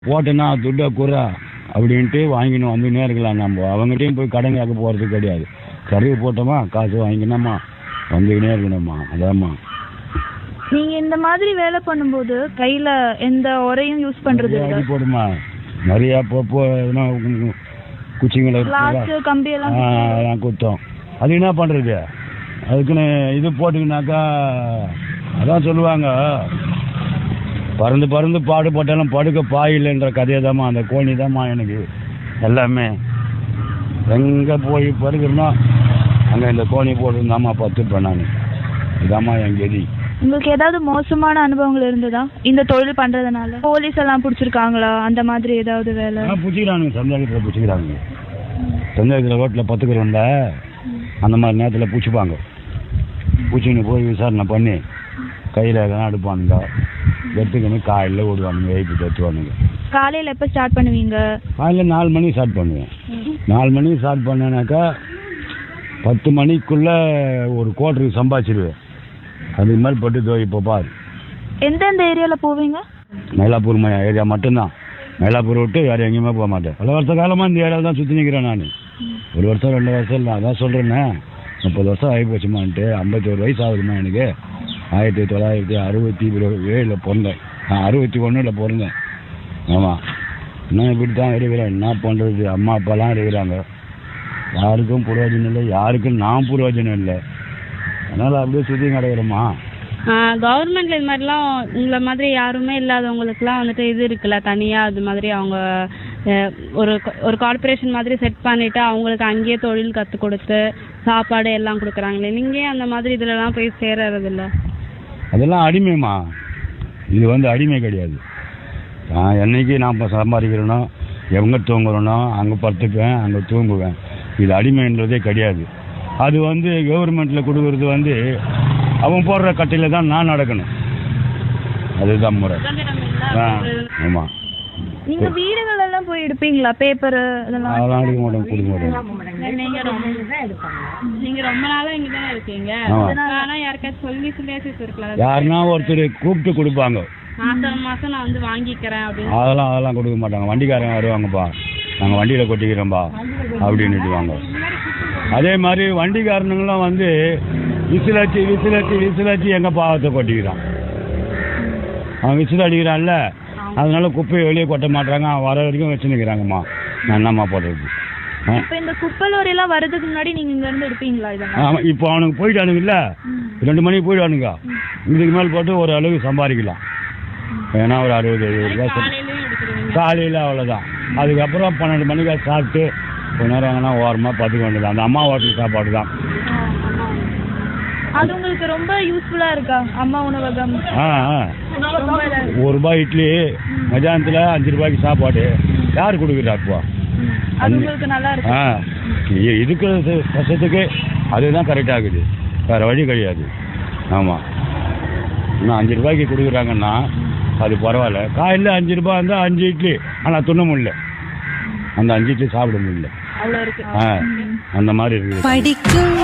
போட்டேன்னா துட்டை குறா அப்படின்ட்டு வாங்கின்னு வந்துன்னே இருக்கலாம் நம்ம அவங்ககிட்டயும் போய் கடன் கேட்க போகிறது கிடையாது கருவி போட்டோமா காசு வாங்கினோமா வந்துக்கினே இருக்கணுமா அதாம்மா நீங்க இந்த மாதிரி வேலை பண்ணும்போது கையில எந்த உரையும் யூஸ் பண்றது நிறைய இல்ல அடி போடுமா நிறைய அப்பப்போ எதுனா குச்சிங்களை கிளாஸ் கம்பி எல்லாம் ஆ, அதெல்லாம் குத்தம் அது என்ன பண்ணுறது அதுக்குன்னு இது போட்டுக்கினாக்கா அதான் சொல்லுவாங்க பறந்து பறந்து பாடுபட்டாலும் படுக்க பாயில்லைன்ற கதையை தாம்மா அந்த கோணி தாம்மா எனக்கு எல்லாமே எங்கே போய் படுக்கிறனோ அங்கே இந்த கோணி போட்டுருந்தாம்மா பத்துப்பேன் நான் இதாம்மா என் கதி உங்களுக்கு ஏதாவது மோசமான அனுபவங்கள் இருந்ததா இந்த தொழில் பண்றதுனால போலீஸ் எல்லாம் பிடிச்சிருக்காங்களா அந்த மாதிரி ஏதாவது வேலை ஆ பிடிச்சிக்கிறானுங்க சந்தேகத்தில் பிடிச்சிக்கிறாங்க சந்தேகத்தில் ரோட்டில் பத்துக்கிறோம்ல அந்த மாதிரி நேரத்தில் பிடிச்சிப்பாங்க பிடிச்சின்னு போய் விசாரணை பண்ணி கையில் எதனா எடுப்பானுங்க எடுத்துக்கின்னு காலையில் ஓடுவானுங்க வெயிட்டு தத்துவானுங்க காலையில எப்ப ஸ்டார்ட் பண்ணுவீங்க காலையில் நாலு மணிக்கு ஸ்டார்ட் பண்ணுவேன் நாலு மணிக்கு ஸ்டார்ட் பண்ணேனாக்கா பத்து மணிக்குள்ளே ஒரு கோட்டருக்கு சம்பாதிச்சிடுவேன் அதுக்கு மேலே பட்டு தோ இப்போ பார் எந்தெந்த ஏரியால போவீங்க மயிலாப்பூர் ம- ஏரியா மட்டும்தான் மயிலாப்பூர் விட்டு வேறு எங்கேயுமே போக மாட்டேன் பல வருஷ காலமாக இந்த ஏரியாவில் தான் சுற்றி நிற்கிறேன் நான் ஒரு வருஷம் ரெண்டு வருஷம் இல்லை அதான் சொல்கிறேன்னே முப்பது வருஷம் ஆகி போச்சுமான்ட்டு ஐம்பத்தோரு வயசு ஆகுதுமா எனக்கு ஆயிரத்தி தொள்ளாயிரத்தி அறுபத்தி ஏழில் பிறந்தேன் நான் அறுபத்தி ஒன்றில் பிறந்தேன் ஆமாம் இன்னும் இப்படி தான் இருக்கிறேன் என்ன பண்ணுறது அம்மா அப்பாலாம் இருக்கிறாங்க யாருக்கும் புரோஜனம் இல்லை யாருக்கும் நான் புரோஜனம் இல்லை அதனால் அப்படியே சுற்றி கிடக்குறேம்மா கவர்மெண்ட்ல இது மாதிரிலாம் உங்களை மாதிரி யாருமே இல்லாதவங்களுக்குலாம் வந்துட்டு இது இருக்குல்ல தனியா அது மாதிரி அவங்க அஹ், ஒரு co- ஒரு கார்ப்பரேஷன் மாதிரி செட் பண்ணிட்டு அவங்களுக்கு அங்கேயே தொழில் கத்து கொடுத்து சாப்பாடு எல்லாம் கொடுக்குறாங்களே நீங்க ஏன் அந்த மாதிரி இதுலலாம் போய் சேரறது இல்ல அதெல்லாம் அடிமைமா இது வந்து அடிமை கிடையாது நான் என்னைக்கு நான் இப்போ சம்பாதிக்கிறேனோ எங்கே தூங்குறேனோ அங்கே படுத்துப்பேன் அங்கே தூங்குவேன் இது அடிமைன்றதே கிடையாது அது வந்து கவர்மெண்ட்டில் கொடுக்கறது வந்து அவன் போடுற கட்டையில் தான் நான் நடக்கணும் அதுதான் முறை ஆ ஆமாம் நீங்க வீடுகள் எல்லாம் போய் எடுப்பீங்களா பேப்பர் இதெல்லாம் அதெல்லாம் எடுக்க மாட்டோம் கொடுக்க மாட்டோம் நீங்க ரொம்ப நீங்க ரொம்ப நாளா இங்க தானே இருக்கீங்க ஆமா. ஆனா யாருக்காச்சும் சொல்லி சொல்லியாச்சும் இருக்கலாம் யாருன்னா ஒருத்தர் கூப்பிட்டு கொடுப்பாங்க மாசம் மாசம் நான் வந்து வாங்கிக்கிறேன் அப்படின்னு அதெல்லாம் அதெல்லாம் கொடுக்க மாட்டாங்க வண்டிக்காரங்க வருவாங்கப்பா நாங்கள் வண்டியில் கொட்டிக்கிறோம்பா அப்படின்னுட்டுவாங்க அதே மாதிரி வண்டிக்காரனுங்களும் வந்து விசிலச்சு விசிலச்சு விசிலச்சு எங்கள் பாவத்தை கொட்டிக்கிறான் அவன் விசில் அடிக்கிறான்ல அதனால குப்பையை வெளியே கொட்ட மாட்டாங்க அவன் வர வரைக்கும் வச்சு நிற்கிறாங்கம்மா நான் என்னம்மா போடுறது ஆ இப்ப இந்த குப்பை lorry எல்லாம் வர்றதுக்கு முன்னாடி நீங்க இங்க இருந்து எடுப்பீங்களா இதெல்லாம் ஆமாம் இப்போ அவனுக்கு போயிட்டானுங்கல்ல ரெண்டு மணிக்கு போயிட்டானுங்க இதுக்கு மேல் போட்டு ஒரு அளவுக்கு சம்பாதிக்கலாம் ஏன்னா ஒரு அறுபது எழுபது ரூபா சம்பா- காலையிலயும் எடுத்துருவீங்க காலையில் அவ்வளோதான் அதுக்கப்புறம் பன்னெண்டு மணிக்கு சாப்பிட்டு கொஞ்ச நேரம் எங்கன்னா ஓரமாக பார்த்துக்க வேண்டியது அந்த அம்மா ஹோட்டல் சாப்பாடு தான் அது உங்களுக்கு ரொம்ப யூஸ்ஃபுல்லா இருக்கா அம்மா உணவகம் ஆ ஆ ரொம்ப இதா இருக்கு. ஒரு ரூபாய் இட்லி மத்தியானத்தில் அஞ்சு ரூபாய்க்கு சாப்பாடு யார் கொடுக்குறா இப்போ அது உங்களுக்கு நல்லா இருக்கு ஆ இ- இருக்கிற ச- கஷ்டத்துக்கு அதுதான் கரெக்டாக இருக்குது வேறு வழி கிடையாது ஆமாம் இன்னும் அஞ்சு ரூபாய்க்கு கொடுக்குறாங்கன்னா அது பரவாயில்ல காலையில் அஞ்சு ரூபாய் இருந்தால் அஞ்சு இட்லி ஆனால் துண்ண முடியல அந்த அஞ்சு இட்லி சாப்பிட முடியல அவ்வளவு இருக்கு ஆ அந்த மாதிரி இருக்குது படிக்கும்